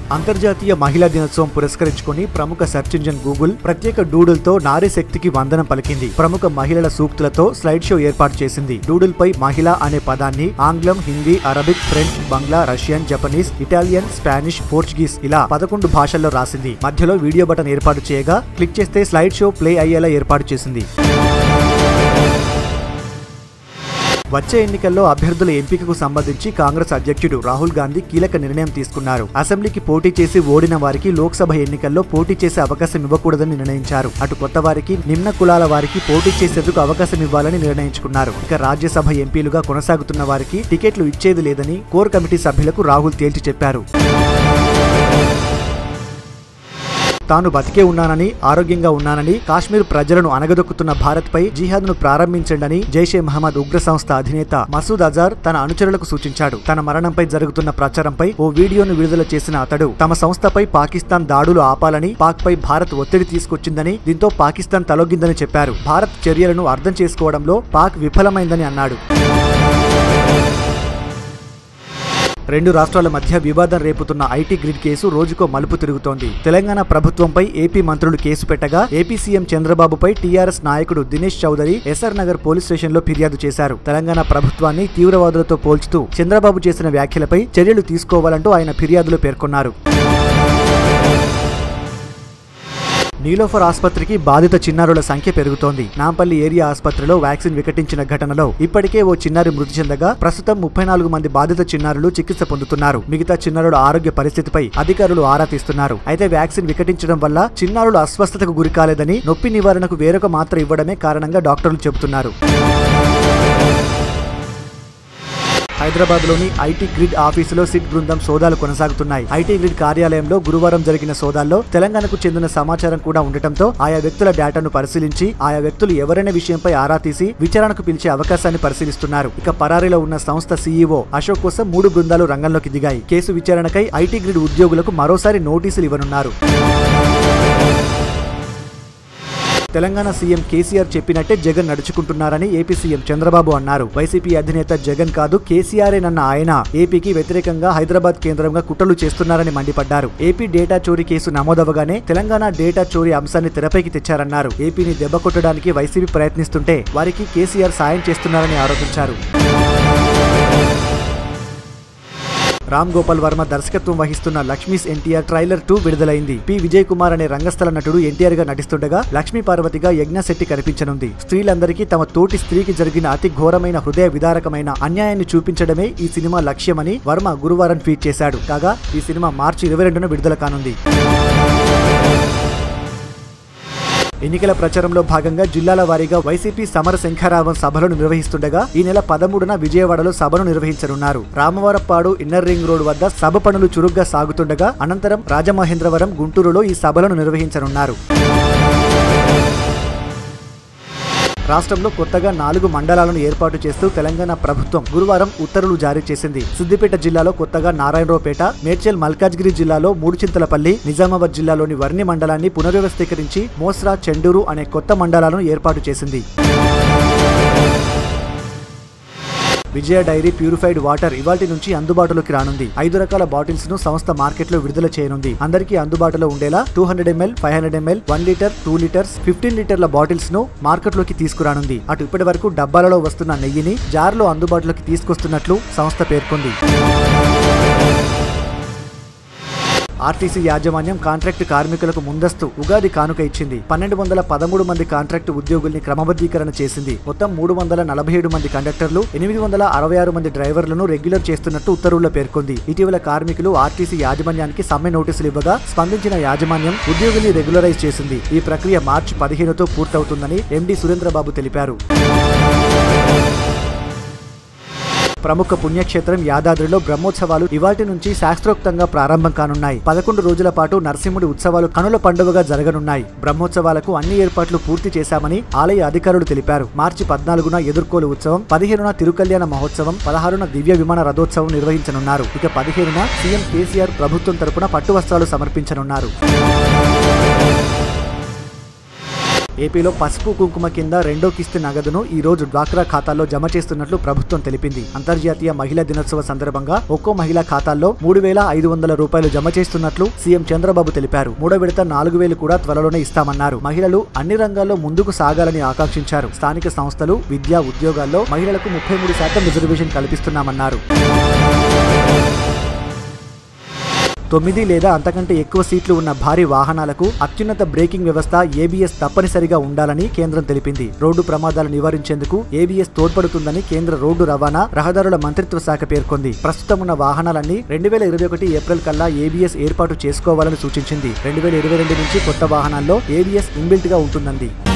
అంతర్జాతీయ మహిళా దినోత్సవం పురస్కరించుకుని ప్రముఖ సెర్చ్ ఇంజిన్ గూగుల్ ప్రత్యేక డూడుల్ తో నారీ శక్తికి వందనం పలికింది ప్రముఖ మహిళల సూక్తులతో స్లైడ్ షో ఏర్పాటు చేసింది డూడుల్ పై మహిళ అనే పదాన్ని ఆంగ్లం Hindi Arabic French Bangla Russian Japanese Italian Spanish Portuguese ఇలా పదకొండు భాషల్లో రాసింది మధ్యలో వీడియో బటన్ ఏర్పాటు చేయగా క్లిక్ చేస్తే స్లైడ్ షో ప్లే అయ్యేలా ఏర్పాటు చేసింది వచ్చే ఎన్నికల్లో అభ్యర్థుల ఎంపికకు సంబంధించి కాంగ్రెస్ అధ్యక్షుడు రాహుల్ గాంధీ కీలక నిర్ణయం తీసుకున్నారు అసెంబ్లీకి పోటీ చేసి ఓడిన వారికి లోక్సభ ఎన్నికల్లో పోటీ చేసే అవకాశం ఇవ్వకూడదని నిర్ణయించారు అటు కొత్త వారికి నిమ్న కులాల వారికి పోటీ చేసేందుకు అవకాశం ఇవ్వాలని నిర్ణయించుకున్నారు ఇక రాజ్యసభ ఎంపీలుగా కొనసాగుతున్న వారికి టికెట్లు ఇచ్చేది లేదని కోర్ కమిటీ సభ్యులకు రాహుల్ తేల్చి చెప్పారు తాను బతికే ఉన్నానని ఆరోగ్యంగా ఉన్నానని కాశ్మీర్ ప్రజలను అనగదొక్కుతున్న భారత్ పై జిహాద్ను ప్రారంభించండని జైషే మహమ్మద్ ఉగ్ర సంస్థ అధినేత మసూద్ అజార్ తన అనుచరులకు సూచించాడు తన మరణంపై జరుగుతున్న ప్రచారంపై ఓ వీడియోను విడుదల చేసిన అతడు తమ సంస్థపై పాకిస్తాన్ దాడులు ఆపాలని పాక్ పై భారత్ ఒత్తిడి తీసుకొచ్చిందని దీంతో పాకిస్తాన్ తలొగ్గిందని చెప్పారు భారత్ చర్యలను అర్థం చేసుకోవడంలో పాక్ విఫలమైందని అన్నాడు రెండు రాష్ట్రాల మధ్య వివాదం రేపుతున్న ఐటీ గ్రిడ్ కేసు రోజుకో మలుపు తిరుగుతోంది తెలంగాణ ప్రభుత్వంపై ఏపీ మంత్రులు కేసు పెట్టగా ఏపీ సీఎం చంద్రబాబుపై టీఆర్ఎస్ నాయకుడు Dinesh Chowdary SR Nagar police station లో ఫిర్యాదు చేశారు తెలంగాణ ప్రభుత్వాన్ని తీవ్రవాదులతో పోల్చుతూ చంద్రబాబు చేసిన వ్యాఖ్యలపై చర్యలు తీసుకోవాలంటూ ఆయన ఫిర్యాదులో పేర్కొన్నారు నీలోఫర్ ఆసుపత్రికి బాధిత చిన్నారుల సంఖ్య పెరుగుతోంది నాంపల్లి ఏరియా ఆసుపత్రిలో వ్యాక్సిన్ వికటించిన ఘటనలో ఇప్పటికే ఓ చిన్నారి మృతి చెందగా ప్రస్తుతం ముప్పై నాలుగు మంది బాధిత చిన్నారులు చికిత్స పొందుతున్నారు మిగతా చిన్నారుల ఆరోగ్య పరిస్థితిపై అధికారులు ఆరా తీస్తున్నారు అయితే వ్యాక్సిన్ వికటించడం వల్ల చిన్నారులు అస్వస్థతకు గురి కాలేదని నొప్పి నివారణకు వేరొక మాత్ర ఇవ్వడమే కారణంగా డాక్టర్లు చెబుతున్నారు హైదరాబాద్ లోని ఐటీ గ్రిడ్ ఆఫీసులో సిట్ బృందం సోదాలు కొనసాగుతున్నాయి ఐటీ గ్రిడ్ కార్యాలయంలో గురువారం జరిగిన సోదాల్లో తెలంగాణకు చెందిన సమాచారం కూడా ఉండటంతో ఆయా వ్యక్తుల డేటాను పరిశీలించి ఆయా వ్యక్తులు ఎవరైనా విషయంపై ఆరా తీసి విచారణకు పిలిచే అవకాశాన్ని పరిశీలిస్తున్నారు ఇక పరారీలో ఉన్న సంస్థ సీఈఓ అశోక్ కోసం మూడు బృందాలు రంగంలోకి దిగాయి కేసు విచారణకై ఐటీ గ్రిడ్ ఉద్యోగులకు మరోసారి నోటీసులు ఇవ్వనున్నారు తెలంగాణ సీఎం కేసీఆర్ చెప్పినట్టే జగన్ నడుచుకుంటున్నారని ఏపీ సీఎం చంద్రబాబు అన్నారు వైసీపీ అధినేత జగన్ కాదు కేసీఆర్ఏనన్న ఆయన ఏపీకి వ్యతిరేకంగా హైదరాబాద్ కేంద్రంగా కుట్రలు చేస్తున్నారని మండిపడ్డారు ఏపీ డేటా చోరీ కేసు నమోదవగానే తెలంగాణ డేటా చోరీ అంశాన్ని తెరపైకి తెచ్చారన్నారు ఏపీని దెబ్బ కొట్టడానికి వైసీపీ ప్రయత్నిస్తుంటే వారికి కేసీఆర్ సాయం చేస్తున్నారని ఆరోపించారు రామ్ గోపాల్ వర్మ దర్శకత్వం వహిస్తున్న లక్ష్మీస్ ఎన్టీఆర్ ట్రైలర్ టూ విడుదలైంది పి విజయ్ కుమార్ అనే రంగస్థల నటుడు ఎన్టీఆర్ గా నటిస్తుండగా లక్ష్మీ పార్వతిగా యజ్ఞశెట్టి కనిపించనుంది స్త్రీలందరికీ తమ తోటి స్త్రీకి జరిగిన అతి ఘోరమైన హృదయ విదారకమైన అన్యాయాన్ని చూపించడమే ఈ సినిమా లక్ష్యమని వర్మ గురువారం ట్వీట్ చేశాడు కాగా ఈ సినిమా మార్చి ఇరవై రెండున విడుదల కానుంది ఎన్నికల ప్రచారంలో భాగంగా జిల్లాల వారీగా వైసీపీ సమర శంఖారావం సభలను నిర్వహిస్తుండగా ఈ నెల పదమూడున విజయవాడలో సభను నిర్వహించనున్నారు రామవరపాడు ఇన్నర్ రింగ్ రోడ్ వద్ద సభ పనులు చురుగ్గా సాగుతుండగా అనంతరం రాజమహేంద్రవరం గుంటూరులో ఈ సభలను నిర్వహించనున్నారు రాష్ట్రంలో కొత్తగా నాలుగు మండలాలను ఏర్పాటు చేస్తూ తెలంగాణ ప్రభుత్వం గురువారం ఉత్తర్వులు జారీ చేసింది సిద్దిపేట జిల్లాలో కొత్తగా నారాయణరావుపేట మేడ్చల్ మల్కాజ్గిరి జిల్లాలో మూడుచింతలపల్లి నిజామాబాద్ జిల్లాలోని వర్ణి మండలాన్ని పునర్వ్యవస్థీకరించి మోస్రా చెండూరు అనే కొత్త మండలాలను ఏర్పాటు చేసింది విజయ డైరీ ప్యూరిఫైడ్ వాటర్ ఇవాటి నుంచి అందుబాటులోకి రానుంది ఐదు రకాల బాటిల్స్ ను సంస్థ మార్కెట్ లో విడుదల చేయనుంది అందరికీ అందుబాటులో ఉండేలా two hundred ml five hundred ml one litre two litres fifteen లీటర్ల బాటిల్స్ ను మార్కెట్ లోకి తీసుకురానుంది అటు ఇప్పటి వరకు డబ్బాలలో వస్తున్న నెయ్యిని జార్లో అందుబాటులోకి తీసుకొస్తున్నట్లు సంస్థ పేర్కొంది ఆర్టీసీ యాజమాన్యం కాంట్రాక్టు కార్మికులకు ముందస్తు ఉగాది కానుక ఇచ్చింది పన్నెండు వందల పదమూడు మంది కాంట్రాక్టు ఉద్యోగుల్ని క్రమబద్ధీకరణ చేసింది మొత్తం మూడు వందల నలభై ఏడు మంది కండక్టర్లు ఎనిమిది వందల అరవై ఆరు మంది డ్రైవర్లను రెగ్యులర్ చేస్తున్నట్టు ఉత్తర్వుల్లో పేర్కొంది ఇటీవల కార్మికులు ఆర్టీసీ యాజమాన్యానికి సమ్మె నోటీసులు ఇవ్వగా స్పందించిన యాజమాన్యం ఉద్యోగుల్ని రెగ్యులరైజ్ చేసింది ఈ ప్రక్రియ మార్చి పదిహేనుతో పూర్తవుతుందని ఎండీ సురేంద్రబాబు తెలిపారు ప్రముఖ పుణ్యక్షేత్రం యాదాద్రిలో బ్రహ్మోత్సవాలు ఇవాటి నుంచి శాస్త్రోక్తంగా ప్రారంభం కానున్నాయి పదకొండు రోజుల పాటు నరసింహుడి ఉత్సవాలు కనుల పండుగగా జరగనున్నాయి బ్రహ్మోత్సవాలకు అన్ని ఏర్పాట్లు పూర్తి చేశామని ఆలయ అధికారులు తెలిపారు మార్చి పద్నాలుగున ఎదుర్కోలు ఉత్సవం పదిహేనున తిరుకల్యాణ మహోత్సవం పదహారున దివ్య విమాన రథోత్సవం నిర్వహించనున్నారు ఇక పదిహేనున సీఎం కేసీఆర్ ప్రభుత్వం తరపున పట్టు వస్త్రాలు సమర్పించనున్నారు ఏపీలో పసుపు కుంకుమ కింద రెండో కిస్తు నగదును ఈ రోజు డ్వాక్రా ఖాతాల్లో జమ చేస్తున్నట్లు ప్రభుత్వం తెలిపింది అంతర్జాతీయ మహిళా దినోత్సవ సందర్భంగా ఒక్కో మహిళా ఖాతాల్లో మూడు వేల ఐదు వందల రూపాయలు జమ చేస్తున్నట్లు సీఎం చంద్రబాబు తెలిపారు మూడో విడత నాలుగు వేలు కూడా త్వరలోనే ఇస్తామన్నారు మహిళలు అన్ని రంగాల్లో ముందుకు సాగాలని ఆకాంక్షించారు స్థానిక సంస్థలు విద్యా ఉద్యోగాల్లో మహిళలకు ముప్పై మూడు శాతం రిజర్వేషన్ కల్పిస్తున్నామన్నారు తొమ్మిది లేదా అంతకంటే ఎక్కువ సీట్లు ఉన్న భారీ వాహనాలకు అత్యున్నత బ్రేకింగ్ వ్యవస్థ ఏబీఎస్ తప్పనిసరిగా ఉండాలని కేంద్రం తెలిపింది రోడ్డు ప్రమాదాలు నివారించేందుకు ఏబీఎస్ తోడ్పడుతుందని కేంద్ర రోడ్డు రవాణా రహదారుల మంత్రిత్వ శాఖ పేర్కొంది ప్రస్తుతం ఉన్న వాహనాలన్నీ రెండు వేల ఇరవై ఒకటి ఏప్రిల్ కల్లా ఏబీఎస్ ఏర్పాటు చేసుకోవాలని సూచించింది రెండు వేల ఇరవై రెండు నుంచి కొత్త వాహనాల్లో ఏబీఎస్ ఇన్బిల్ట్ గా ఉంటుందంది